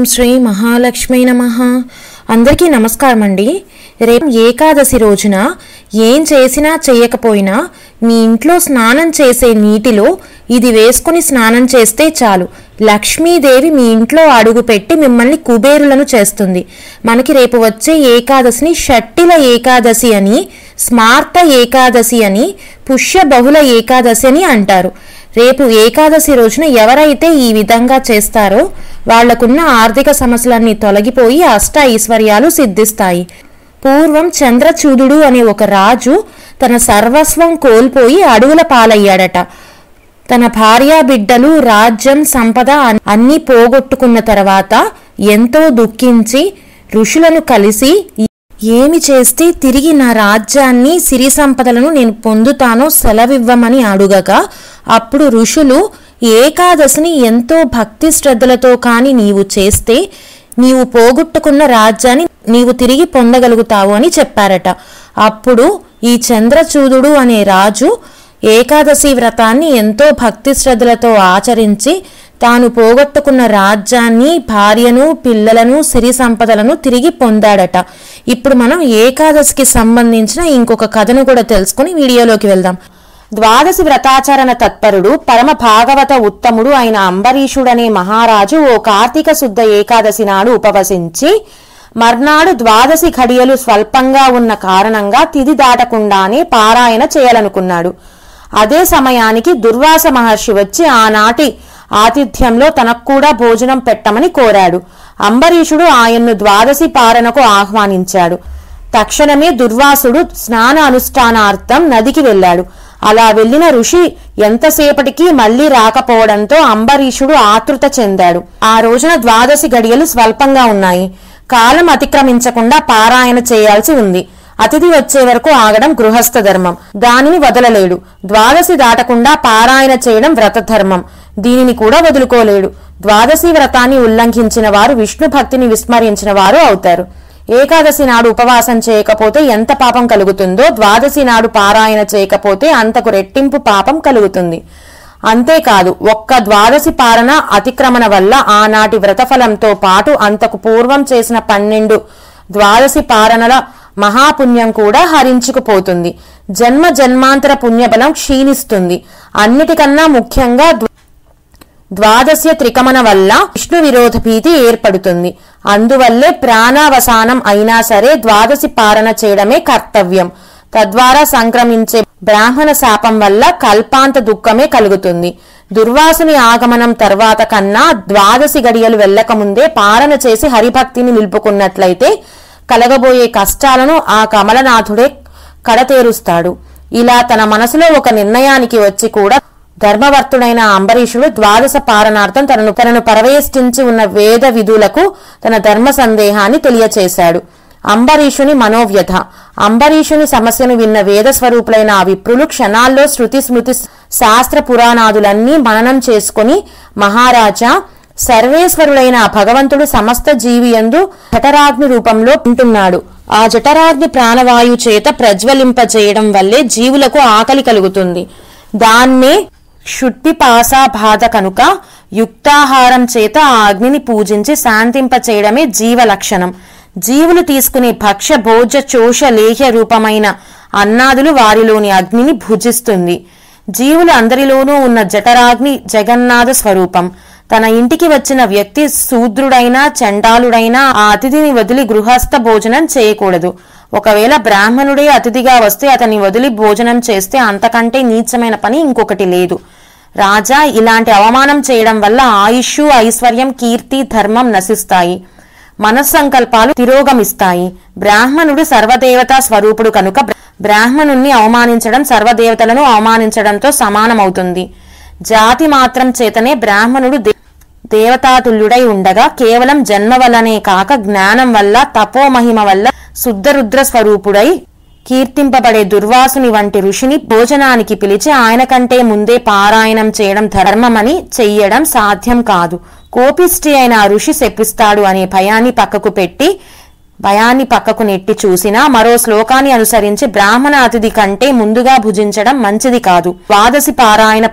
శ్రీ మహాలక్ష్మి నమ అందరికీ నమస్కారం అండి రేపు ఏకాదశి రోజున ఏం చేసినా చేయకపోయినా మీ ఇంట్లో స్నానం చేసే నీటిలో ఇది వేసుకొని స్నానం చేస్తే చాలు లక్ష్మీదేవి మీ ఇంట్లో అడుగుపెట్టి మిమ్మల్ని కుబేరులను చేస్తుంది మనకి రేపు వచ్చే ఏకాదశిని షట్టిల ఏకాదశి అని స్మార్త ఏకాదశి అని పుష్య బహుళ ఏకాదశి అని అంటారు రేపు ఏకాదశి రోజున ఎవరైతే ఈ విధంగా చేస్తారో వాళ్లకున్న ఆర్థిక సమస్యలన్నీ తొలగిపోయి అష్ట ఐశ్వర్యాలు సిద్ధిస్తాయి పూర్వం చంద్రచూదుడు అనే ఒక రాజు తన సర్వస్వం కోల్పోయి అడవుల పాలయ్యాడట తన భార్య బిడ్డలు రాజ్యం సంపద అన్- అన్నీ పోగొట్టుకున్న తర్వాత ఎంతో దుఃఖించి ఋషులను కలిసి ఏమి చేస్తే తిరిగి నా రాజ్యాన్ని సిరి సంపదలను నేను పొందుతానో సెలవివ్వమని అడుగగా అప్పుడు ఋషులు ఏకాదశిని ఎంతో భక్తి శ్రద్ధలతో కాని నీవు చేస్తే నీవు పోగొట్టుకున్న రాజ్యాన్ని నీవు తిరిగి పొందగలుగుతావు అని చెప్పారట అప్పుడు ఈ చంద్రచూదుడు అనే రాజు ఏకాదశి వ్రతాన్ని ఎంతో భక్తి శ్రద్ధలతో ఆచరించి తాను పోగొట్టుకున్న రాజ్యాన్ని భార్యను పిల్లలను సిరి సంపదలను తిరిగి పొందాడట ఇప్పుడు మనం ఏకాదశికి సంబంధించిన ఇంకొక కథను కూడా తెలుసుకుని వీడియోలోకి వెళ్దాం ద్వాదశి వ్రతాచరణ తత్పరుడు పరమ భాగవత ఉత్తముడు అయిన అంబరీషుడనే మహారాజు ఓ కార్తీక శుద్ధ ఏకాదశి నాడు ఉపవసించి మర్నాడు ద్వాదశి ఘడియలు స్వల్పంగా ఉన్న కారణంగా తిది దాటకుండానే పారాయణ చేయాలనుకున్నాడు అదే సమయానికి దుర్వాస మహర్షి వచ్చి ఆనాటి ఆతిథ్యంలో తనకు కూడా భోజనం పెట్టమని కోరాడు అంబరీషుడు ఆయన్ను ద్వాదశి పారణకు ఆహ్వానించాడు తక్షణమే దుర్వాసుడు స్నాన అనుష్ఠానార్థం నదికి వెళ్ళాడు అలా వెళ్లిన ఋషి ఎంతసేపటికి మళ్లీ రాకపోవడంతో అంబరీషుడు ఆతృత చెందాడు ఆ రోజున ద్వాదశి గడియలు స్వల్పంగా ఉన్నాయి కాలం అతిక్రమించకుండా పారాయణ చేయాల్సి ఉంది అతిథి వచ్చే వరకు ఆగడం గృహస్థ ధర్మం దానిని వదలలేడు ద్వాదశి దాటకుండా పారాయణ చేయడం వ్రత ధర్మం దీనిని కూడా వదులుకోలేడు ద్వాదశి వ్రతాన్ని ఉల్లంఘించిన వారు విష్ణు భక్తిని విస్మరించిన వారు అవుతారు ఏకాదశి నాడు ఉపవాసం చేయకపోతే ఎంత పాపం కలుగుతుందో ద్వాదశి నాడు పారాయణ చేయకపోతే అంతకు రెట్టింపు పాపం కలుగుతుంది అంతేకాదు ఒక్క ద్వాదశి పాలన అతిక్రమణ వల్ల ఆనాటి వ్రతఫలంతో పాటు అంతకు పూర్వం చేసిన పన్నెండు ద్వాదశి పాలనల మహాపుణ్యం కూడా హరించుకుపోతుంది జన్మ జన్మాంతర పుణ్యబలం క్షీణిస్తుంది అన్నిటికన్నా ముఖ్యంగా ద్వ- ద్వాదశ్య త్రికమణ వల్ల విష్ణు విరోధ భీతి ఏర్పడుతుంది అందువల్లే ప్రాణావసానం అయినా సరే ద్వాదశి పాలన చేయడమే కర్తవ్యం తద్వారా సంక్రమించే బ్రాహ్మణ శాపం వల్ల కల్పాంత దుఃఖమే కలుగుతుంది దుర్వాసుని ఆగమనం తర్వాత కన్నా ద్వాదశి గడియలు వెళ్ళకముందే పాలన చేసి హరిభక్తిని నిలుపుకున్నట్లయితే కలగబోయే కష్టాలను ఆ కమలనాథుడే కడతేరుస్తాడు ఇలా తన మనసులో ఒక నిర్ణయానికి వచ్చి కూడా ధర్మవర్తుడైన అంబరీషుడు ద్వాదశ పాలనార్థం తనను తనను పరవేష్టించి ఉన్న వేద విధులకు తన ధర్మ సందేహాన్ని తెలియచేశాడు అంబరీషుని మనోవ్యథ అంబరీషుని సమస్యను విన్న వేద స్వరూపులైన ఆ విప్రులు క్షణాల్లో శృతి స్మృతి శాస్త్ర పురాణాదులన్నీ మననం చేసుకుని మహారాజా సర్వేశ్వరుడైన ఆ భగవంతుడు సమస్త జీవియందు జఠరాగ్ని రూపంలో ఉంటున్నాడు ఆ జఠరాగ్ని ప్రాణవాయు చేత ప్రజ్వలింపజేయడం వల్లే జీవులకు ఆకలి కలుగుతుంది దాన్నే క్షుట్పిపాసా బాధ కనుక యుక్తాహారం చేత ఆ అగ్నిని పూజించి శాంతింపచేయడమే జీవ లక్షణం జీవులు తీసుకునే భక్ష్య భోజ చోష లేహ్య రూపమైన అన్నాదులు వారిలోని అగ్నిని భుజిస్తుంది జీవులు అందరిలోనూ ఉన్న జఠరాగ్ని జగన్నాథ స్వరూపం తన ఇంటికి వచ్చిన వ్యక్తి శూద్రుడైనా చండాలుడైనా ఆ అతిథిని వదిలి గృహస్థ భోజనం చేయకూడదు ఒకవేళ బ్రాహ్మణుడే అతిథిగా వస్తే అతన్ని వదిలి భోజనం చేస్తే అంతకంటే నీచమైన పని ఇంకొకటి లేదు రాజా ఇలాంటి అవమానం చేయడం వల్ల ఆయుష్ ఐశ్వర్యం కీర్తి ధర్మం నశిస్తాయి మనస్సంకల్పాలు తిరోగమిస్తాయి బ్రాహ్మణుడు సర్వదేవతా స్వరూపుడు కనుక బ్ర- బ్రాహ్మణుణ్ణి అవమానించడం సర్వదేవతలను అవమానించడంతో సమానమవుతుంది జాతి మాత్రం చేతనే బ్రాహ్మణుడు దే- దేవతాతుల్యుడై ఉండగా కేవలం జన్మ వల్లనే కాక జ్ఞానం వల్ల తపోమహిమ వల్ల శుద్ధరుద్ర స్వరూపుడై కీర్తింపబడే దుర్వాసుని వంటి ఋషిని భోజనానికి పిలిచి ఆయన కంటే ముందే పారాయణం చేయడం ధర్మమని చెయ్యడం సాధ్యం కాదు కోపిష్టి అయిన ఆ ఋషి శపిస్తాడు అనే భయాన్ని పక్కకు పెట్టి భయాన్ని పక్కకు నెట్టి చూసినా మరో శ్లోకాన్ని అనుసరించి బ్రాహ్మణ అతిథి కంటే ముందుగా భుజించడం మంచిది కాదు ద్వాదశి పారాయణ ప-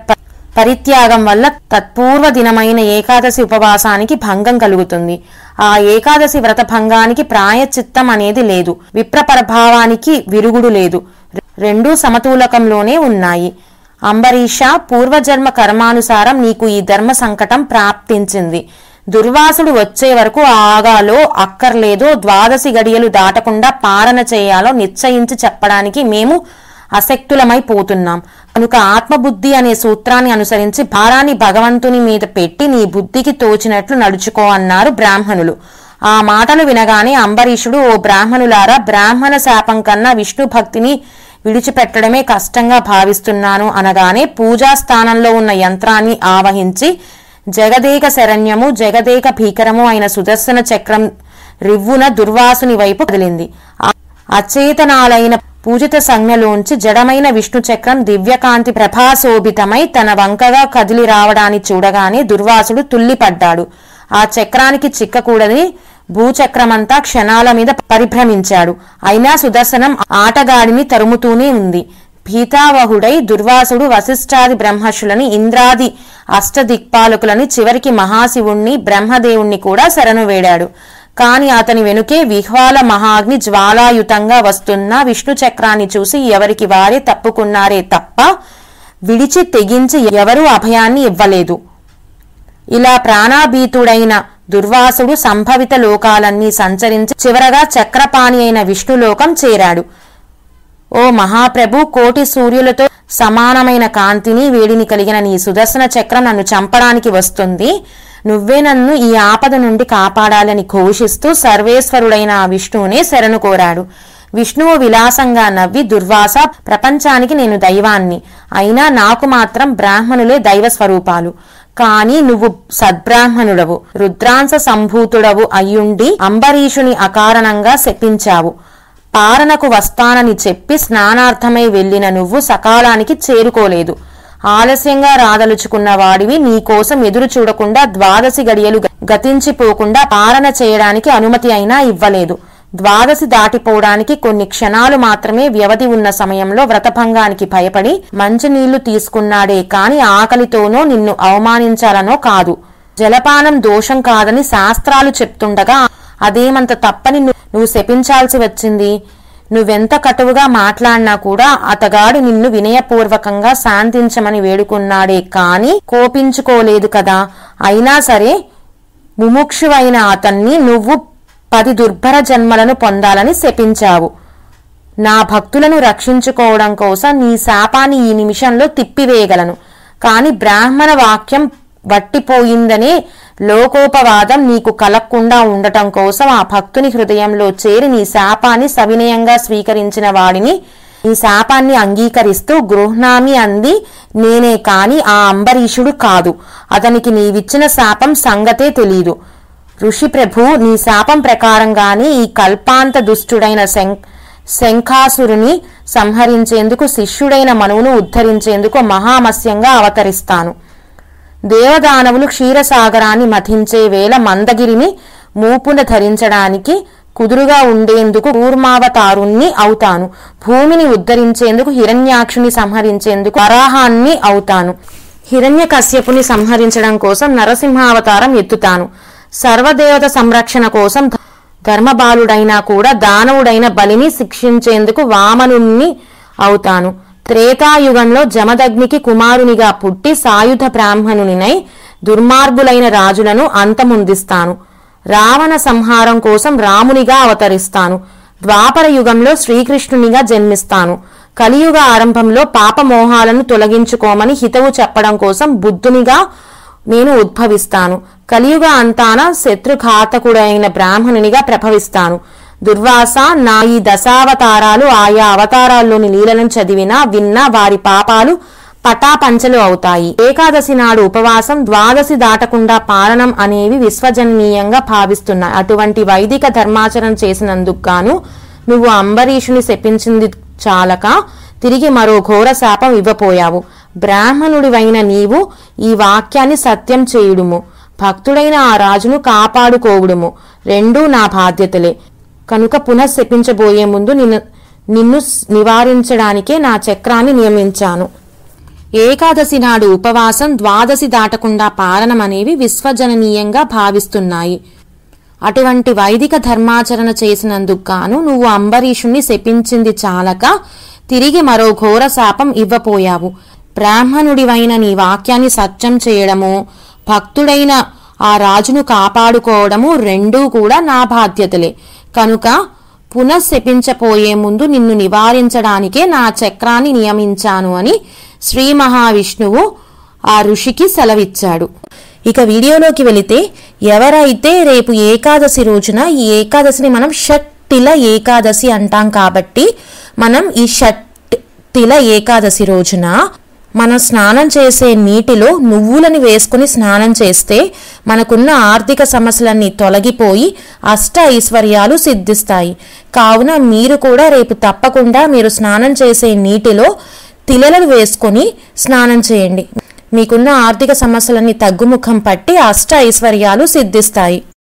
పరిత్యాగం వల్ల తత్పూర్వ దినమైన ఏకాదశి ఉపవాసానికి భంగం కలుగుతుంది ఆ ఏకాదశి వ్రత భంగానికి ప్రాయచిత్తం అనేది లేదు విప్ర ప్రభావానికి విరుగుడు లేదు రెండూ సమతూలకంలోనే ఉన్నాయి అంబరీష పూర్వజన్మ కర్మానుసారం నీకు ఈ ధర్మ సంకటం ప్రాప్తించింది దుర్వాసుడు వచ్చే వరకు ఆగాలో అక్కర్లేదో ద్వాదశి గడియలు దాటకుండా పాలన చేయాలో నిశ్చయించి చెప్పడానికి మేము అసక్తులమైపోతున్నాం కనుక ఆత్మబుద్ధి అనే సూత్రాన్ని అనుసరించి భారాన్ని భగవంతుని మీద పెట్టి నీ బుద్ధికి తోచినట్లు నడుచుకో అన్నారు బ్రాహ్మణులు ఆ మాటలు వినగానే అంబరీషుడు ఓ బ్రాహ్మణులారా బ్రాహ్మణ శాపం కన్నా విష్ణు భక్తిని విడిచిపెట్టడమే కష్టంగా భావిస్తున్నాను అనగానే పూజా స్థానంలో ఉన్న యంత్రాన్ని ఆవహించి జగదేక శరణ్యము జగదేక భీకరము అయిన సుదర్శన చక్రం రివ్వున దుర్వాసుని వైపు కదిలింది ఆ- అచేతనాలైన పూజిత సంజ్ఞలోంచి జడమైన విష్ణు చక్రం దివ్యకాంతి ప్రభాశోభితమై తన వంకగా కదిలి రావడాన్ని చూడగానే దుర్వాసుడు తుల్లిపడ్డాడు ఆ చక్రానికి చిక్కకూడదని భూచక్రమంతా క్షణాల మీద పరిభ్రమించాడు అయినా సుదర్శనం ఆటగాడిని తరుముతూనే ఉంది భీతావహుడై దుర్వాసుడు వశిష్ఠాది బ్రహ్మర్షులని ఇంద్రాది అష్టదిక్పాలకులని చివరికి మహాశివుణ్ణి బ్రహ్మదేవుణ్ణి కూడా శరణు వేడాడు కాని అతని వెనుకే విహ్వాల మహాగ్ని జ్వాలాయుతంగా వస్తున్న విష్ణు చక్రాన్ని చూసి ఎవరికి వారే తప్పుకున్నారే తప్ప విడిచి తెగించి ఎవరూ అభయాన్ని ఇవ్వలేదు ఇలా ప్రాణాభీతుడైన దుర్వాసుడు సంభవిత లోకాలన్నీ సంచరించి చివరగా చక్రపాణి అయిన విష్ణులోకం చేరాడు ఓ మహాప్రభు కోటి సూర్యులతో సమానమైన కాంతిని వేడిని కలిగిన నీ సుదర్శన చక్రం నన్ను చంపడానికి వస్తుంది నువ్వే నన్ను ఈ ఆపద నుండి కాపాడాలని ఘోషిస్తూ సర్వేశ్వరుడైన ఆ విష్ణువునే శరణు కోరాడు విష్ణువు విలాసంగా నవ్వి దుర్వాస ప్రపంచానికి నేను దైవాన్ని అయినా నాకు మాత్రం బ్రాహ్మణులే దైవ స్వరూపాలు కాని నువ్వు సద్బ్రాహ్మణుడవు రుద్రాంశ సంభూతుడవు అయ్యుండి అంబరీషుని అకారణంగా శపించావు పాలనకు వస్తానని చెప్పి స్నానార్థమై వెళ్లిన నువ్వు సకాలానికి చేరుకోలేదు ఆలస్యంగా రాదలుచుకున్న వాడివి నీకోసం ఎదురు చూడకుండా ద్వాదశి గడియలు గ- గతించిపోకుండా పాలన చేయడానికి అనుమతి అయినా ఇవ్వలేదు ద్వాదశి దాటిపోవడానికి కొన్ని క్షణాలు మాత్రమే వ్యవధి ఉన్న సమయంలో వ్రతభంగానికి భయపడి మంచినీళ్లు తీసుకున్నాడే కాని ఆకలితోనో నిన్ను అవమానించాలనో కాదు జలపానం దోషం కాదని శాస్త్రాలు చెప్తుండగా అదేమంత తప్పని ను- నువ్వు శపించాల్సి వచ్చింది నువ్వెంత కటువుగా మాట్లాడినా కూడా అతగాడు నిన్ను వినయపూర్వకంగా శాంతించమని వేడుకున్నాడే కాని కోపించుకోలేదు కదా అయినా సరే ముముక్షువైన అతన్ని నువ్వు పది దుర్భర జన్మలను పొందాలని శపించావు నా భక్తులను రక్షించుకోవడం కోసం నీ శాపాన్ని ఈ నిమిషంలో తిప్పివేయగలను కాని బ్రాహ్మణ వాక్యం వట్టిపోయిందనే లోకోపవాదం నీకు కలగకుండా ఉండటం కోసం ఆ భక్తుని హృదయంలో చేరి నీ శాపాన్ని సవినయంగా స్వీకరించిన వాడిని నీ శాపాన్ని అంగీకరిస్తూ గృహ్ణామి అంది నేనే కాని ఆ అంబరీషుడు కాదు అతనికి నీవిచ్చిన శాపం సంగతే తెలీదు ఋషి ప్రభు నీ శాపం ప్రకారంగానే ఈ కల్పాంత దుష్టుడైన శం శంఖాసురుని సంహరించేందుకు శిష్యుడైన మనువును ఉద్ధరించేందుకు మహామత్స్యంగా అవతరిస్తాను దేవదానవులు క్షీరసాగరాన్ని మథించే వేళ మందగిరిని మూపున ధరించడానికి కుదురుగా ఉండేందుకు కూర్మావతారుణ్ణి అవుతాను భూమిని ఉద్ధరించేందుకు హిరణ్యాక్షుని సంహరించేందుకు వరాహాన్ని అవుతాను హిరణ్య కశ్యపుని సంహరించడం కోసం నరసింహావతారం ఎత్తుతాను సర్వదేవత సంరక్షణ కోసం ధర్మబాలుడైనా కూడా దానవుడైన బలిని శిక్షించేందుకు వామనుణ్ణి అవుతాను త్రేతాయుగంలో జమదగ్నికి కుమారునిగా పుట్టి సాయుధ బ్రాహ్మణునినై దుర్మార్గులైన రాజులను అంతముందిస్తాను రావణ సంహారం కోసం రామునిగా అవతరిస్తాను ద్వాపర యుగంలో శ్రీకృష్ణునిగా జన్మిస్తాను కలియుగ ఆరంభంలో పాపమోహాలను తొలగించుకోమని హితవు చెప్పడం కోసం బుద్ధునిగా నేను ఉద్భవిస్తాను కలియుగ అంతాన శత్రుఘాతకుడైన బ్రాహ్మణునిగా ప్రభవిస్తాను దుర్వాస నా ఈ దశావతారాలు ఆయా అవతారాల్లోని లీలలను చదివినా విన్నా వారి పాపాలు పటాపంచలు అవుతాయి ఏకాదశి నాడు ఉపవాసం ద్వాదశి దాటకుండా పాలనం అనేవి విశ్వజననీయంగా భావిస్తున్నాయి అటువంటి వైదిక ధర్మాచరణ చేసినందుకు గాను నువ్వు అంబరీషుని శపించింది చాలక తిరిగి మరో ఘోర శాపం ఇవ్వపోయావు బ్రాహ్మణుడివైన నీవు ఈ వాక్యాన్ని సత్యం చేయుడుము భక్తుడైన ఆ రాజును కాపాడుకోవుడుము రెండూ నా బాధ్యతలే కనుక పునః శపించబోయే ముందు నిన్ను నిన్ను నివారించడానికే నా చక్రాన్ని నియమించాను ఏకాదశి నాడు ఉపవాసం ద్వాదశి దాటకుండా పాలనం అనేవి విశ్వజననీయంగా భావిస్తున్నాయి అటువంటి వైదిక ధర్మాచరణ చేసినందుకు గాను నువ్వు అంబరీషుణ్ణి శపించింది చాలక తిరిగి మరో ఘోర శాపం ఇవ్వపోయావు బ్రాహ్మణుడివైన నీ వాక్యాన్ని సత్యం చేయడము భక్తుడైన ఆ రాజును కాపాడుకోవడము రెండూ కూడా నా బాధ్యతలే కనుక పునఃశపించపోయే ముందు నిన్ను నివారించడానికే నా చక్రాన్ని నియమించాను అని శ్రీ మహావిష్ణువు ఆ ఋషికి సెలవిచ్చాడు ఇక వీడియోలోకి వెళితే ఎవరైతే రేపు ఏకాదశి రోజున ఈ ఏకాదశిని మనం షట్టిల ఏకాదశి అంటాం కాబట్టి మనం ఈ షట్టిల ఏకాదశి రోజున మనం స్నానం చేసే నీటిలో నువ్వులని వేసుకుని స్నానం చేస్తే మనకున్న ఆర్థిక సమస్యలన్నీ తొలగిపోయి అష్ట ఐశ్వర్యాలు సిద్ధిస్తాయి కావున మీరు కూడా రేపు తప్పకుండా మీరు స్నానం చేసే నీటిలో తిలలను వేసుకొని స్నానం చేయండి మీకున్న ఆర్థిక సమస్యలన్నీ తగ్గుముఖం పట్టి అష్ట ఐశ్వర్యాలు సిద్ధిస్తాయి